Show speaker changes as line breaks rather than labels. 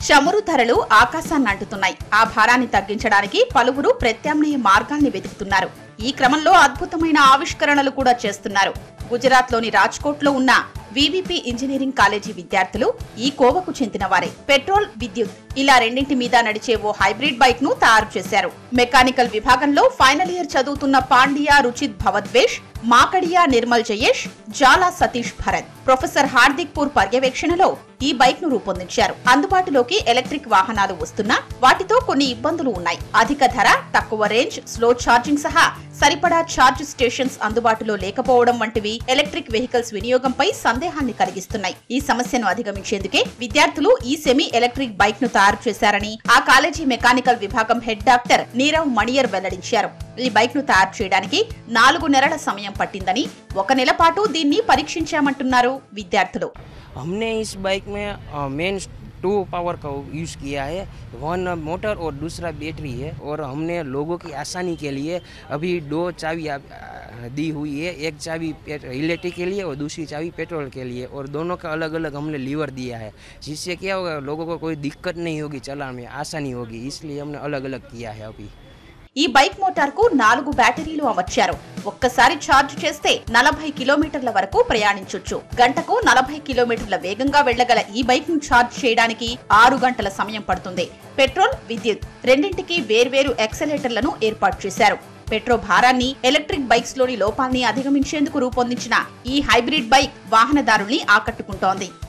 చమురు ధరలు ఆకాశాన్ని అంటుతున్నాయి ఆ భారాన్ని తగ్గించడానికి పలువురు ప్రత్యామ్నాయ మార్గాల్ని వెతుకుతున్నారు ఈ క్రమంలో అద్భుతమైన ఆవిష్కరణలు కూడా చేస్తున్నారు గుజరాత్లోని రాజ్కోట్లో ఉన్న వివిపి ఇంజనీరింగ్ కాలేజీ విద్యార్థులు ఈ కోవకు చెందిన వారే పెట్రోల్ విద్యుత్ ఇలా రెండింటి మీద నడిచే ఓ హైబ్రిడ్ బైక్ ను తయారు చేశారు మెకానికల్ విభాగంలో ఫైనల్ ఇయర్ చదువుతున్న పాండ్యా రుచిత్ భవద్వేష్ మాకడియా నిర్మల్ జయేష్ జాలా సతీష్ భరత్ ప్రొఫెసర్ హార్దిక్ పూర్ పర్యవేక్షణలో ఈ బైక్ ను రూపొందించారు అందుబాటులోకి ఎలక్ట్రిక్ వాహనాలు వస్తున్నా వాటితో కొన్ని ఇబ్బందులు ఉన్నాయి అధిక ధర తక్కువ రేంజ్ స్లో ఛార్జింగ్ సహా సరిపడా ఛార్జ్ స్టేషన్స్ అందుబాటులో లేకపోవడం వంటివి ఎలక్ట్రిక్ వెహికల్స్ వినియోగంపై సందేహాన్ని కలిగిస్తున్నాయి ఈ సమస్యను అధిగమించేందుకే విద్యార్థులు ఈ సెమీ ఎలక్ట్రిక్ బైక్ ను తయారు చేశారని ఆ కాలేజీ మెకానికల్ విభాగం హెడ్ డాక్టర్ నీరవ్ మణియర్ వెల్లడించారు ఈ బైక్ ను తయారు చేయడానికి నాలుగు నెలల సమయం పట్టిందని ఒక నెల పాటు దీన్ని పరీక్షించామంటున్నారు విద్యార్థులు
हमने इस बाइक में मेन टू पावर का यूज़ किया है वन मोटर और दूसरा बैटरी है और हमने लोगों की आसानी के लिए अभी दो चाबी आप- आ, दी हुई है एक चाबी इलेक्ट्रिक के लिए और दूसरी चाबी पेट्रोल के लिए और दोनों का अलग अलग हमने लीवर दिया है जिससे क्या होगा लोगों को कोई दिक्कत नहीं होगी चलाने में आसानी होगी इसलिए हमने अलग अलग किया है अभी
ఈ బైక్ మోటార్ కు నాలుగు బ్యాటరీలు అమర్చారు ఒక్కసారి ఛార్జ్ చేస్తే నలభై కిలోమీటర్ల వరకు ప్రయాణించొచ్చు గంటకు నలభై కిలోమీటర్ల వేగంగా వెళ్లగల ఈ బైక్ ను ఛార్జ్ చేయడానికి ఆరు గంటల సమయం పడుతుంది పెట్రోల్ విద్యుత్ రెండింటికి వేర్వేరు ఎక్సలేటర్లను ఏర్పాటు చేశారు పెట్రో భారాన్ని ఎలక్ట్రిక్ బైక్స్ లోని లోపాల్ని అధిగమించేందుకు రూపొందించిన ఈ హైబ్రిడ్ బైక్ వాహనదారుల్ని ఆకట్టుకుంటోంది